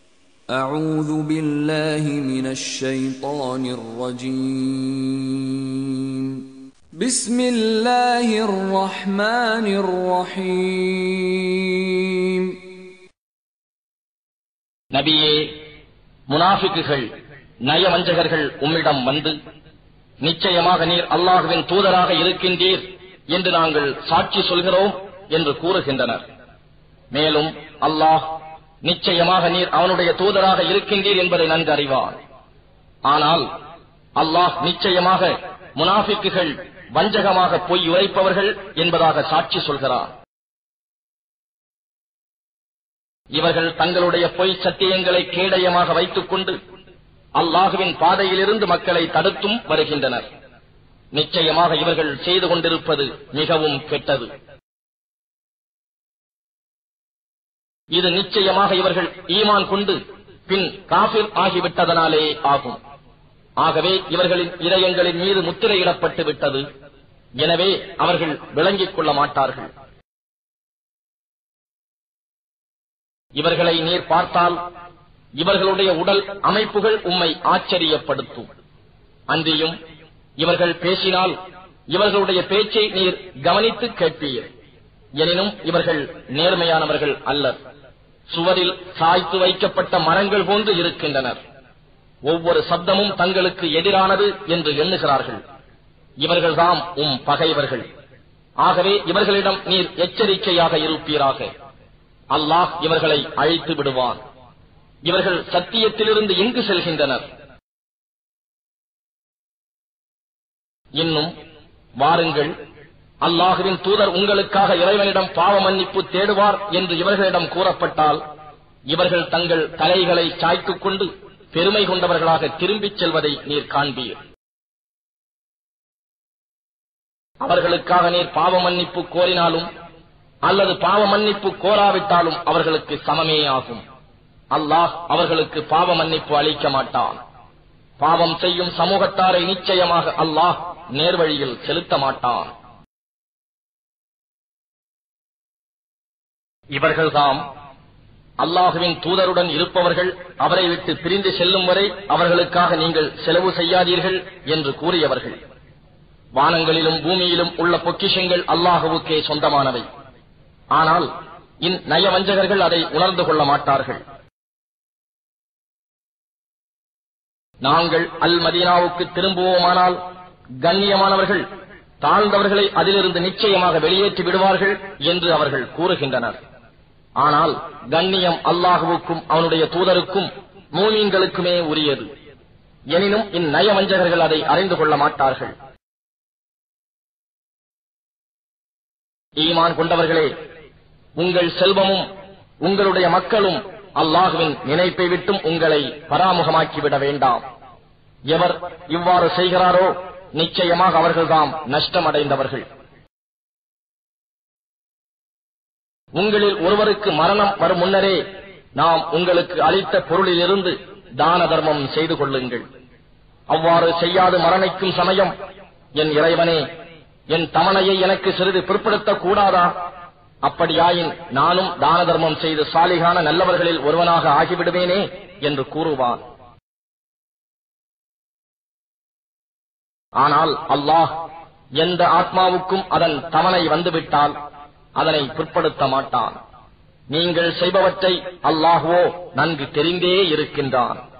أعوذ بالله من الشيطان الرجيم بسم الله الرحمن الرحيم நபியே முனாஃபிக்குகள் நயவஞ்சகர்கள் உம்மிடம் வந்து நிச்சயமாக நீர் அல்லாஹுவின் தூதராக இருக்கின்றீர் என்று நாங்கள் சாட்சி சொல்கிறோம் என்று கூறுகின்றனர் மேலும் அல்லாஹ் நிச்சயமாக நீர் அவனுடைய தூதராக இருக்கின்றீர் என்பதை நன்கு அறிவார் ஆனால் அல்லாஹ் நிச்சயமாக முனாஃபிக்குகள் வஞ்சகமாக பொய் உரைப்பவர்கள் என்பதாக சாட்சி சொல்கிறார் இவர்கள் தங்களுடைய பொய் சத்தியங்களை கேடயமாக வைத்துக் கொண்டு அல்லாஹுவின் பாதையிலிருந்து மக்களை தடுத்தும் வருகின்றனர் நிச்சயமாக இவர்கள் செய்து கொண்டிருப்பது மிகவும் கெட்டது இது நிச்சயமாக இவர்கள் ஈமான் கொண்டு பின் காபிர் ஆகிவிட்டதனாலே ஆகும் ஆகவே இவர்களின் இதயங்களின் மீது முத்திரையிடப்பட்டு விட்டது எனவே அவர்கள் விளங்கிக் கொள்ள மாட்டார்கள் இவர்களை நீர் பார்த்தால் இவர்களுடைய உடல் அமைப்புகள் உம்மை ஆச்சரியப்படுத்தும் அன்றியும் இவர்கள் பேசினால் இவர்களுடைய பேச்சை நீர் கவனித்து கேட்பீர் எனினும் இவர்கள் நேர்மையானவர்கள் அல்லர் சுவரில் சாய்த்து வைக்கப்பட்ட மரங்கள் போன்று இருக்கின்றனர் ஒவ்வொரு சப்தமும் தங்களுக்கு எதிரானது என்று எண்ணுகிறார்கள் இவர்கள்தாம் உம் பகைவர்கள் ஆகவே இவர்களிடம் நீர் எச்சரிக்கையாக இருப்பீராக அல்லாஹ் இவர்களை அழைத்து விடுவான் இவர்கள் சத்தியத்திலிருந்து எங்கு செல்கின்றனர் இன்னும் வாருங்கள் அல்லாஹுவின் தூதர் உங்களுக்காக இறைவனிடம் பாவ மன்னிப்பு தேடுவார் என்று இவர்களிடம் கூறப்பட்டால் இவர்கள் தங்கள் தலைகளை சாய்த்துக் கொண்டு பெருமை கொண்டவர்களாக திரும்பிச் செல்வதை நீர் காண்பீர் அவர்களுக்காக நீர் பாவ மன்னிப்பு கோரினாலும் அல்லது பாவ மன்னிப்பு கோராவிட்டாலும் அவர்களுக்கு சமமே ஆகும் அல்லாஹ் அவர்களுக்கு பாவ மன்னிப்பு அளிக்க மாட்டான் பாவம் செய்யும் சமூகத்தாரை நிச்சயமாக அல்லாஹ் நேர்வழியில் செலுத்த மாட்டான் இவர்கள்தாம் அல்லாஹுவின் தூதருடன் இருப்பவர்கள் அவரை விட்டு பிரிந்து செல்லும் வரை அவர்களுக்காக நீங்கள் செலவு செய்யாதீர்கள் என்று கூறியவர்கள் வானங்களிலும் பூமியிலும் உள்ள பொக்கிஷங்கள் அல்லாஹுவுக்கே சொந்தமானவை ஆனால் இந்நயவஞ்சகர்கள் அதை உணர்ந்து கொள்ள மாட்டார்கள் நாங்கள் அல் மதீனாவுக்கு திரும்புவோமானால் கண்ணியமானவர்கள் தாழ்ந்தவர்களை அதிலிருந்து நிச்சயமாக வெளியேற்றி விடுவார்கள் என்று அவர்கள் கூறுகின்றனர் ஆனால் கண்ணியம் அல்லாஹுவுக்கும் அவனுடைய தூதருக்கும் மூமீன்களுக்குமே உரியது எனினும் இந்நயவஞ்சகர்கள் அதை அறிந்து கொள்ள மாட்டார்கள் ஈமான் கொண்டவர்களே உங்கள் செல்வமும் உங்களுடைய மக்களும் அல்லாஹுவின் நினைப்பை விட்டும் உங்களை பராமுகமாக்கிவிட வேண்டாம் எவர் இவ்வாறு செய்கிறாரோ நிச்சயமாக அவர்கள்தாம் நஷ்டமடைந்தவர்கள் உங்களில் ஒருவருக்கு மரணம் வரும் முன்னரே நாம் உங்களுக்கு அளித்த பொருளிலிருந்து தான தர்மம் செய்து கொள்ளுங்கள் அவ்வாறு செய்யாது மரணிக்கும் சமயம் என் இறைவனே என் தமனையை எனக்கு சிறிது பிற்படுத்தக் கூடாதா அப்படியாயின் நானும் தான தர்மம் செய்து சாலிகான நல்லவர்களில் ஒருவனாக ஆகிவிடுவேனே என்று கூறுவான் ஆனால் அல்லாஹ் எந்த ஆத்மாவுக்கும் அதன் தவணை வந்துவிட்டால் அதனை பிற்படுத்த மாட்டான் நீங்கள் செய்பவற்றை அல்லாஹுவோ நன்கு தெரிந்தே இருக்கின்றான்